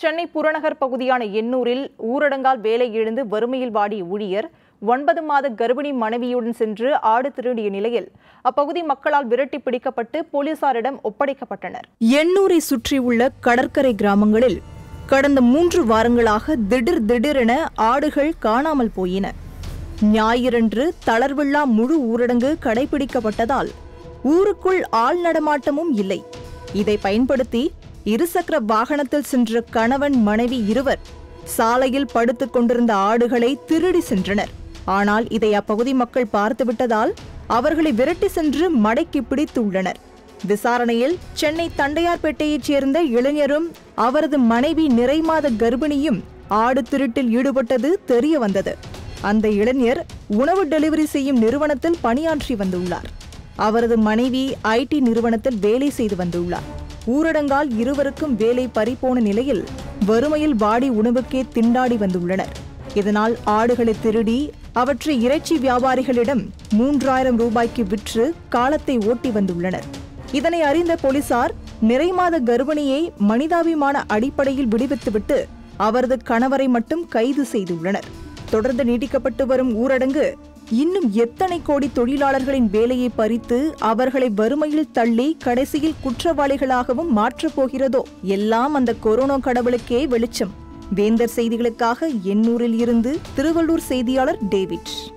சென்னை புறநகர் பகுதியான எண்ணூரில் ஊரடங்கால் வேலை இழந்து வறுமையில் வாடிய ஊழியர் ஒன்பது மாத கர்ப்பிணி மனைவியுடன் சென்று ஆடு திருடிய நிலையில் அப்பகுதி மக்களால் விரட்டி பிடிக்கப்பட்டு போலீசாரிடம் ஒப்படைக்கப்பட்டனர் எண்ணூரை சுற்றியுள்ள கடற்கரை கிராமங்களில் கடந்த மூன்று வாரங்களாக திடீர் திடீரென ஆடுகள் காணாமல் போயின ஞாயிறன்று தளர்வில்லா முழு ஊரடங்கு கடைபிடிக்கப்பட்டதால் ஊருக்குள் ஆள் நடமாட்டமும் இல்லை இதை பயன்படுத்தி இருசக்கர வாகனத்தில் சென்ற கணவன் மனைவி இருவர் சாலையில் படுத்துக் கொண்டிருந்த ஆடுகளை திருடி சென்றனர் ஆனால் இதை அப்பகுதி மக்கள் பார்த்துவிட்டதால் அவர்களை விரட்டி சென்று மடக்கி பிடித்துள்ளனர் விசாரணையில் சென்னை தண்டையார்பேட்டையைச் சேர்ந்த இளைஞரும் அவரது மனைவி நிறைமாத கர்ப்பிணியும் ஆடு திருட்டில் ஈடுபட்டது தெரிய வந்தது அந்த இளைஞர் உணவு டெலிவரி செய்யும் நிறுவனத்தில் பணியாற்றி வந்துள்ளார் அவரது மனைவி ஐடி நிறுவனத்தில் வேலை செய்து வந்துள்ளார் ஊரடங்கால் இருவருக்கும் வேலை பறிபோன நிலையில் வறுமையில் வாடி உணவுக்கே திண்டாடி வந்துள்ளனர் இதனால் ஆடுகளை திருடி அவற்றை இறைச்சி வியாபாரிகளிடம் மூன்றாயிரம் ரூபாய்க்கு விற்று காலத்தை ஓட்டி வந்துள்ளனர் இதனை அறிந்த போலீசார் நிறைமாத கர்ப்பிணியை மனிதாபிமான அடிப்படையில் விடுவித்துவிட்டு அவரது கணவரை மட்டும் கைது செய்துள்ளனர் தொடர்ந்து நீட்டிக்கப்பட்டு வரும் ஊரடங்கு இன்னும் எத்தனை கோடி தொழிலாளர்களின் வேலையை பறித்து அவர்களை வறுமையில் தள்ளி கடைசியில் குற்றவாளிகளாகவும் மாற்றப் போகிறதோ எல்லாம் அந்த கொரோனா கடவுளுக்கே வெளிச்சம் வேந்தர் செய்திகளுக்காக எண்ணூரில் இருந்து திருவள்ளூர் செய்தியாளர் டேவிட்